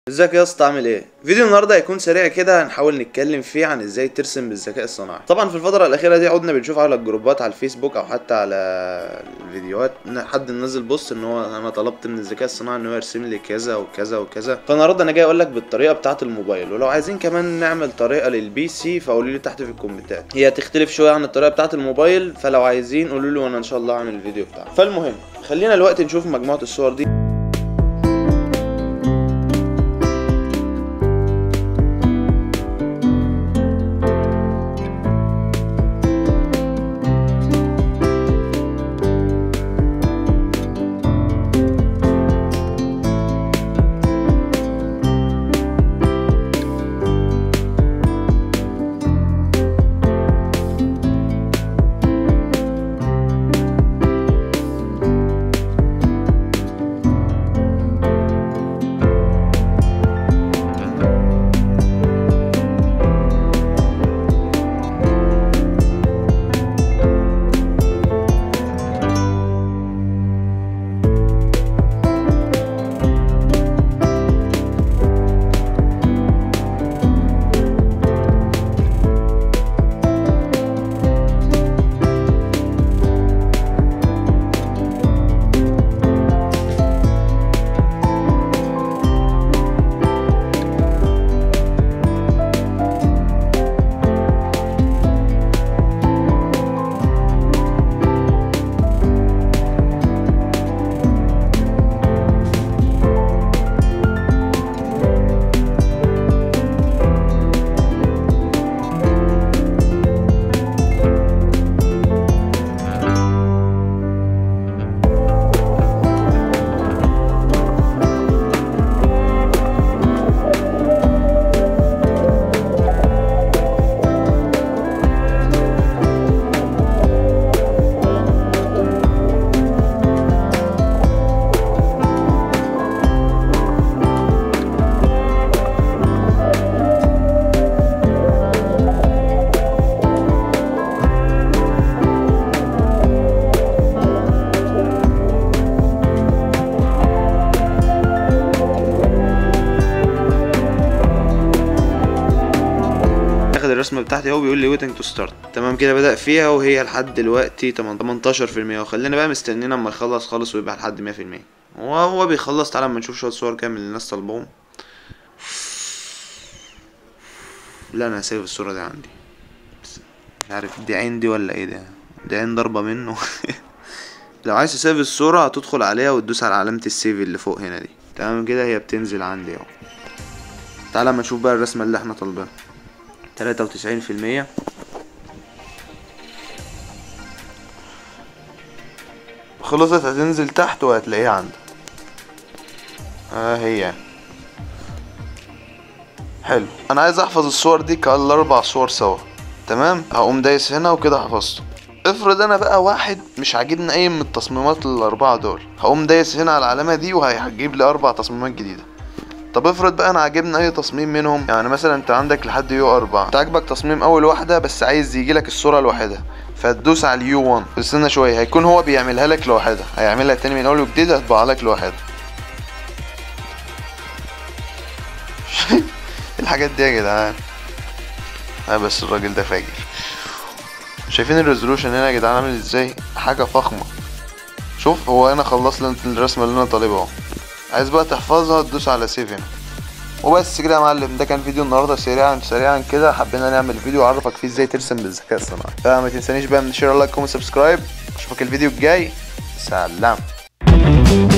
ازيك يا اسطى عامل ايه فيديو النهارده هيكون سريع كده هنحاول نتكلم فيه عن ازاي ترسم بالذكاء الصناعي طبعا في الفتره الاخيره دي عدنا بنشوف على الجروبات على الفيسبوك او حتى على الفيديوهات ان حد منزل بوست ان هو انا طلبت من الذكاء الصناعي ان هو يرسم لي كذا وكذا وكذا فالنهارده انا جاي اقول لك بالطريقه بتاعه الموبايل ولو عايزين كمان نعمل طريقه للبي سي فقولوا لي تحت في الكومنتات هي تختلف شويه عن الطريقه بتاعه الموبايل فلو عايزين قولوا لي وانا ان شاء الله هعمل الفيديو بتاعه فالمهم خلينا دلوقتي نشوف مجموعه الصور دي اخد الرسمه بتاعتي اهو بيقول لي ويتنج تو ستارت تمام كده بدا فيها وهي لحد دلوقتي 18% وخلينا بقى مستنيين اما يخلص خالص ويبقى لحد 100% وهو بيخلص تعالى اما نشوف شويه صور كامل الناس طالبهم لا انا هسيب الصوره دي عندي بس مش عارف دي عين دي ولا ايه ده دي عين ضربه منه لو عايز تسيف الصوره هتدخل عليها وتدوس على علامه السيف اللي فوق هنا دي تمام كده هي بتنزل عندي اهو تعالى اما نشوف بقى الرسمه اللي احنا طالبينها تلاتة وتسعين في المية خلصت هتنزل تحت وهتلاقيها عندك اه هي حلو انا عايز احفظ الصور دي كالاربع صور سوا تمام هقوم دايس هنا وكده حفظته افرض انا بقى واحد مش عاجبني اي من التصميمات الاربعه دول هقوم دايس هنا على العلامه دي وهيجيب لي اربع تصميمات جديده طب افرض بقى انا عاجبني اي تصميم منهم يعني مثلا انت عندك لحد يو أربعة انت عاجبك تصميم اول واحدة بس عايز يجيلك الصورة لوحدها فتدوس على اليو 1 استنى شوية هيكون هو بيعملها لك لوحدها هيعملها تاني من اول وجديد هتطبع لك لوحدها الحاجات دي يا جدعان اه بس الراجل ده فاجر شايفين الريزولوشن هنا يا جدعان عامل ازاي حاجة فخمة شوف هو هنا خلص لي الرسمة اللي انا طالبها اهو عايز بقى تحفظها تدوس على سيف هنا وبس كده يا معلم ده كان فيديو النهارده سريعا سريعا كده حبينا نعمل فيديو اعرفك فيه ازاي ترسم بالذكاء الصناعي فما تنسانيش بقى من شير لايك وسبسكرايب اشوفك الفيديو الجاي سلام